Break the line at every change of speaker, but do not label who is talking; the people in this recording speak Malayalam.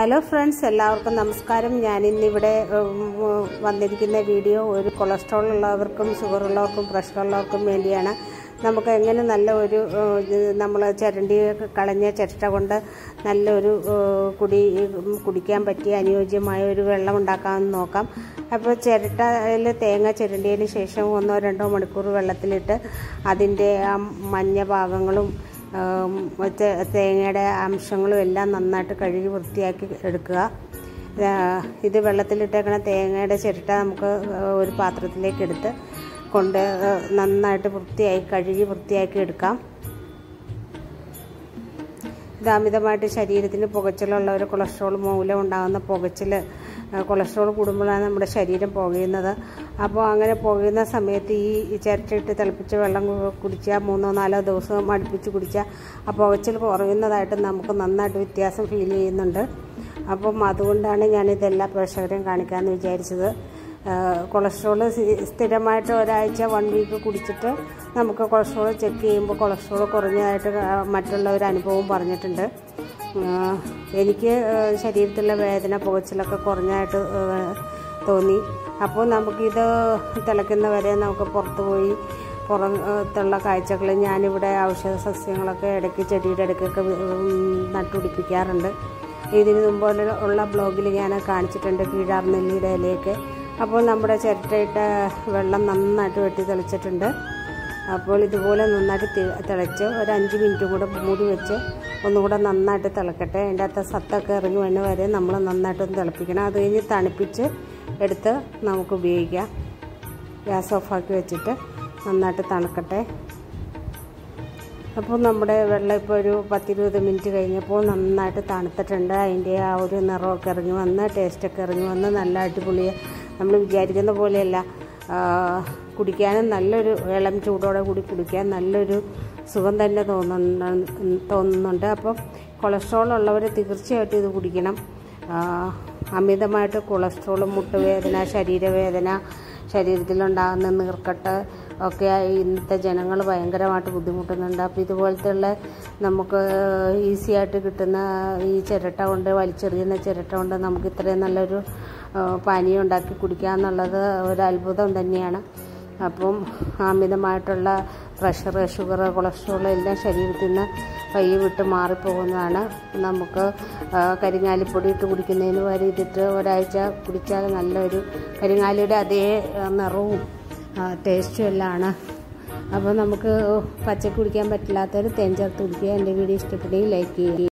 ഹലോ ഫ്രണ്ട്സ് എല്ലാവർക്കും നമസ്കാരം ഞാൻ ഇന്നിവിടെ ഉം, ഉം, വന്നിരിക്കുന്ന വീഡിയോ ഒരു കൊളസ്ട്രോൾ ഉള്ളവർക്കും ഷുഗർ ഉള്ളവർക്കും പ്രഷർ ഉള്ളവർക്കും വേണ്ടിയാണ് നമുക്ക് എങ്ങനെ നല്ല ഒരു നമ്മൾ ചിരണ്ടി കളഞ്ഞ ചിരട്ട കൊണ്ട് നല്ലൊരു ഏഹ്, കുടി ഉം, കുടിക്കാൻ പറ്റിയ അനുയോജ്യമായ ഒരു വെള്ളം ഉണ്ടാക്കാമെന്ന് നോക്കാം അപ്പോൾ ചിരട്ടയിൽ തേങ്ങ ചിരണ്ടിയതിന് ശേഷം ഒന്നോ രണ്ടോ മണിക്കൂർ വെള്ളത്തിലിട്ട് അതിൻ്റെ ആ മഞ്ഞ ഭാഗങ്ങളും ഉം, തേ- തേങ്ങയുടെ അംശങ്ങളും എല്ലാം നന്നായിട്ട് കഴുകി വൃത്തിയാക്കി എടുക്കുക ആ, ഇത് വെള്ളത്തിലിട്ടേക്കണ തേങ്ങയുടെ ചിരട്ട നമുക്ക് ഒരു പാത്രത്തിലേക്ക് എടുത്ത് കൊണ്ട് നന്നായിട്ട് വൃത്തിയായി കഴുകി വൃത്തിയാക്കി എടുക്കാം ഇത് അമിതമായിട്ട് ശരീരത്തിന് പുകച്ചിലുള്ളവർ കൊളസ്ട്രോൾ മൂലം ഉണ്ടാകുന്ന പുകച്ചിൽ കൊളസ്ട്രോൾ കൂടുമ്പോഴാണ് നമ്മുടെ ശരീരം പുകയുന്നത് അപ്പോൾ അങ്ങനെ പുകയുന്ന സമയത്ത് ഈ ചിരട്ടയിട്ട് തിളപ്പിച്ച വെള്ളം കു- കുടിച്ചാൽ മൂന്നോ നാലോ ദിവസം അടുപ്പിച്ച് കുടിച്ചാൽ ആ പുകച്ചിൽ കുറയുന്നതായിട്ട് നമുക്ക് നന്നായിട്ട് വ്യത്യാസം ഫീൽ ചെയ്യുന്നുണ്ട് അപ്പം അതുകൊണ്ടാണ് ഞാനിതെല്ലാ പ്രേക്ഷകരെയും കാണിക്കാമെന്ന് വിചാരിച്ചത് കൊളസ്ട്രോൾ സ്ഥിരമായിട്ട് ഒരാഴ്ച വൺ വീക്ക് കുടിച്ചിട്ട് നമുക്ക് കൊളസ്ട്രോൾ ചെക്ക് ചെയ്യുമ്പോൾ കൊളസ്ട്രോൾ കുറഞ്ഞതായിട്ട് ക- മറ്റുള്ളവർ അനുഭവം പറഞ്ഞിട്ടുണ്ട് ആ, എനിക്ക് ആ, ശരീരത്തിലെ വേദന പുകച്ചിലൊക്കെ കുറഞ്ഞതായിട്ട് ആ, തോന്നി അപ്പോൾ നമുക്കിത് തിളയ്ക്കുന്നവരെ നമുക്ക് പുറത്ത് പോയി പുറത്തുള്ള കാഴ്ചകൾ ഞാനിവിടെ ഔഷധ സസ്യങ്ങളൊക്കെ ഇടയ്ക്ക് ചെടിയുടെ ഇടയ്ക്കൊക്കെ ഉം, നട്ടുപിടിപ്പിക്കാറുണ്ട് ഇതിന് മുമ്പ് ഉള്ള ബ്ലോഗിൽ ഞാൻ കാണിച്ചിട്ടുണ്ട് കീഴാർനെല്ലിയുടെ ഇലയൊക്കെ അപ്പോൾ നമ്മുടെ ചിരട്ടയിട്ട വെള്ളം നന്നായിട്ട് വെട്ടി തെളിച്ചിട്ടുണ്ട് അപ്പോൾ ഇതുപോലെ നന്നായിട്ട് തി- തിളച്ച് ഒരു അഞ്ച് മിനിറ്റ് കൂടെ മൂടി വെച്ച് ഒന്നുകൂടെ നന്നായിട്ട് തിളക്കട്ടെ അതിൻ്റെ അകത്ത് സത്തൊക്കെ ഇറങ്ങി വരുന്ന വരെ നമ്മൾ നന്നായിട്ടൊന്ന് തിളപ്പിക്കണം അത് കഴിഞ്ഞ് തണുപ്പിച്ച് എടുത്ത് നമുക്ക് ഉപയോഗിക്കാം ഗ്യാസ് ഓഫാക്കി വെച്ചിട്ട് നന്നായിട്ട് തണുക്കട്ടെ അപ്പോൾ നമ്മുടെ വെള്ളം ഇപ്പോൾ ഒരു പത്തിരുപത് മിനിറ്റ് കഴിഞ്ഞപ്പോൾ നന്നായിട്ട് തണുത്തിട്ടുണ്ട് അതിൻ്റെ ആ ഒരു നിറമൊക്കെ ഇറങ്ങി വന്ന് ടേസ്റ്റൊക്കെ ഇറങ്ങി വന്ന് നല്ല അടിപൊളി നമ്മൾ വിചാരിക്കുന്ന പോലെയല്ല ആ, കുടിക്കാനും നല്ലൊരു ഇളം ചൂടോടെ കൂടി കുടിക്കാൻ നല്ലൊരു സുഖം തന്നെ തോന്നുന്നു തോന്നുന്നുണ്ട് അപ്പം കൊളസ്ട്രോൾ ഉള്ളവർ തീർച്ചയായിട്ടും ഇത് കുടിക്കണം ആ, അമിതമായിട്ട് കൊളസ്ട്രോൾ മുട്ടുവേദന ശരീരവേദന ശരീരത്തിലുണ്ടാകുന്ന നീർക്കെട്ട് ഒക്കെ ഇന്നത്തെ ജനങ്ങൾ ഭയങ്കരമായിട്ട് ബുദ്ധിമുട്ടുന്നുണ്ട് അപ്പോൾ ഇതുപോലത്തെ ഉള്ള നമുക്ക് ഈസി ആയിട്ട് കിട്ടുന്ന ഈ ചിരട്ട കൊണ്ട് വലിച്ചെറിയുന്ന ചിരട്ട കൊണ്ട് നമുക്ക് ഇത്രയും നല്ലൊരു ആ, പാനീയം ഉണ്ടാക്കി കുടിക്കുക എന്നുള്ളത് ഒരു അത്ഭുതം തന്നെയാണ് അപ്പം അമിതമായിട്ടുള്ള പ്രഷർ ഷുഗർ കൊളസ്ട്രോൾ എല്ലാം ശരീരത്തിൽ നിന്ന് പയ്യെ വിട്ട് മാറിപ്പോകുന്നതാണ് നമുക്ക് ആ, കരിങ്ങാലിപ്പൊടി ഇട്ട് കുടിക്കുന്നതിന് വരെ ഇതിട്ട് ഒരാഴ്ച കുടിച്ചാൽ നല്ലൊരു കരിങ്ങാലിയുടെ അതേ ആ, നിറവും ആ, ടേസ്റ്റും എല്ലാമാണ് അപ്പോൾ നമുക്ക് പച്ചക്ക് കുടിക്കാൻ പറ്റില്ലാത്തവർ തേൻ ചേർത്ത് കുടിക്കുക എൻ്റെ വീഡിയോ ഇഷ്ടപ്പെടുകയും ലൈക്ക് ചെയ്യുക